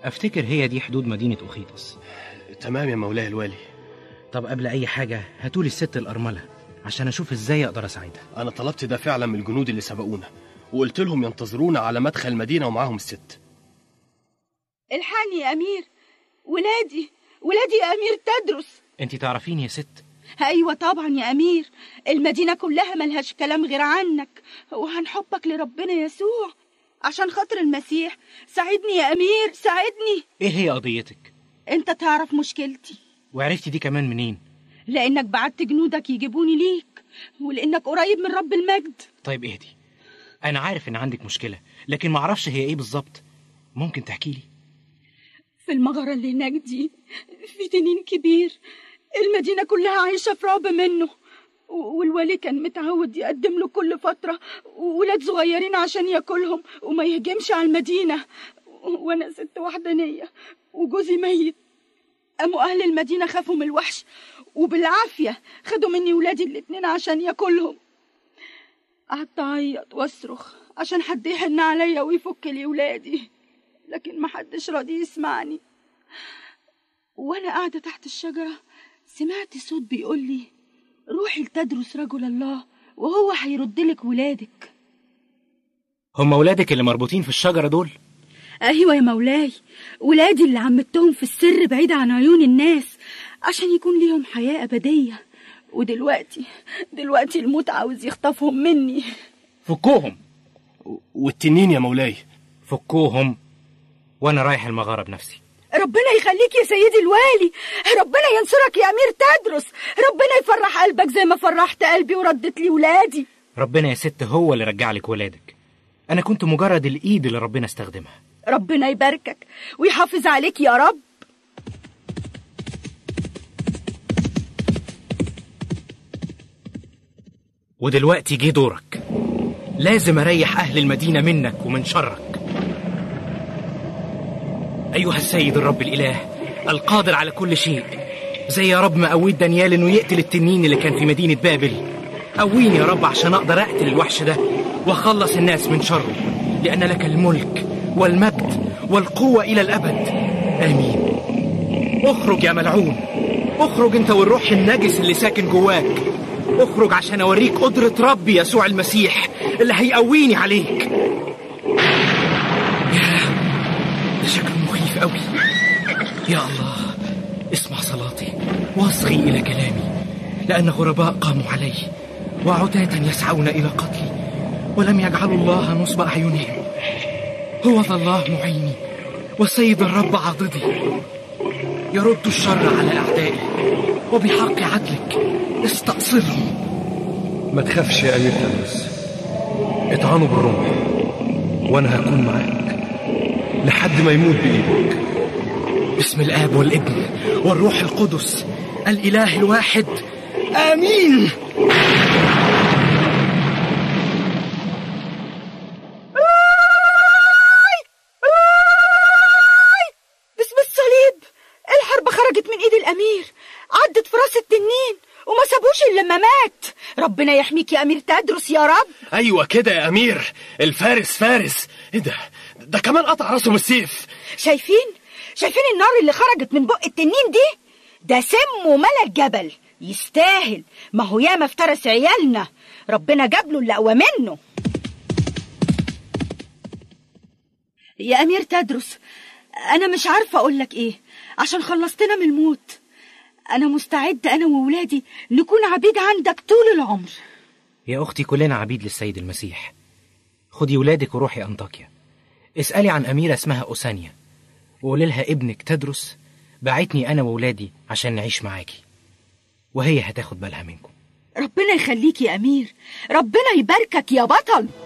افتكر هي دي حدود مدينه اخيطس تمام يا مولاي الوالي طب قبل اي حاجه هاتولي الست الارمله عشان اشوف ازاي اقدر اساعدها انا طلبت ده فعلا من الجنود اللي سبقونا وقلت لهم ينتظرونا على مدخل المدينه ومعاهم الست الحقني يا أمير ولادي ولادي يا أمير تدرس انت تعرفيني يا ست أيوة طبعا يا أمير المدينة كلها ملهاش كلام غير عنك وعن حبك لربنا يسوع عشان خاطر المسيح ساعدني يا أمير ساعدني ايه هي قضيتك أنت تعرف مشكلتي وعرفتي دي كمان منين لأنك بعت جنودك يجيبوني ليك ولأنك قريب من رب المجد طيب اهدي انا عارف ان عندك مشكله لكن ما اعرفش هي ايه بالظبط ممكن تحكي لي في المغارة اللي هناك دي في تنين كبير المدينة كلها عايشة في رعب منه و- والوالي كان متعود يقدم له كل فترة ولاد صغيرين عشان ياكلهم وما يهجمش على المدينة و- وأنا ست وحدانية وجوزي ميت قاموا أهل المدينة خافوا من الوحش وبالعافية خدوا مني ولادي الاتنين عشان ياكلهم قعدت أعيط وأصرخ عشان حد يحن عليا ويفك لي ولادي لكن محدش راضي يسمعني وانا قاعده تحت الشجره سمعت صوت بيقول لي روحي لتدرس رجل الله وهو هيردلك ولادك هم ولادك اللي مربوطين في الشجره دول ايوه يا مولاي ولادي اللي عمتهم في السر بعيد عن عيون الناس عشان يكون ليهم حياه ابديه ودلوقتي دلوقتي الموت عاوز يخطفهم مني فكوهم والتنين يا مولاي فكوهم وانا رايح المغاره بنفسي ربنا يخليك يا سيدي الوالي ربنا ينصرك يا امير تدرس ربنا يفرح قلبك زي ما فرحت قلبي وردت لي ولادي ربنا يا ست هو اللي رجع لك ولادك انا كنت مجرد الايد اللي ربنا استخدمها ربنا يباركك ويحافظ عليك يا رب ودلوقتي جه دورك لازم اريح اهل المدينه منك ومن شرك ايها السيد الرب الاله القادر على كل شيء زي يا رب ما قويت دانيال انه يقتل التنين اللي كان في مدينه بابل قويني يا رب عشان اقدر اقتل الوحش ده واخلص الناس من شره لان لك الملك والمجد والقوه الى الابد امين اخرج يا ملعون اخرج انت والروح النجس اللي ساكن جواك اخرج عشان اوريك قدرة ربي يسوع المسيح اللي هيقويني عليك يا ده شكله مخيف قوي يا الله اسمع صلاتي واصغي الى كلامي لان غرباء قاموا علي وعتاة يسعون الى قتلي ولم يجعلوا الله نصب اعينهم هو ذا الله معيني والسيد الرب عاضدي يرد الشر على اعدائي وبحق عدلك استأصلهم ما تخافش يا أمير تدرس اطعنه بالرمح وأنا هكون معاك لحد ما يموت بإيدك باسم الآب والابن والروح القدس الإله الواحد آمين باسم الصليب الحرب خرجت من ايد الامير عدت في راس التنين وما سابوش الا لما مات ربنا يحميك يا امير تدرس يا رب ايوه كده يا امير الفارس فارس ايه ده ده كمان قطع راسه بالسيف شايفين شايفين النار اللي خرجت من بق التنين دي ده سم وملا الجبل يستاهل ما هو ياما افترس عيالنا ربنا جاب له اللي اقوى منه يا امير تدرس انا مش عارفه اقول لك ايه عشان خلصتنا من الموت انا مستعده انا وولادي نكون عبيد عندك طول العمر يا أختي كلنا عبيد للسيد المسيح خدي ولادك وروحي أنطاكيا اسألي عن أميرة اسمها أوسانيا وقولي لها ابنك تدرس بعتني أنا وولادي عشان نعيش معاكي وهي هتاخد بالها منكم ربنا يخليك يا امير ربنا يباركك يا بطل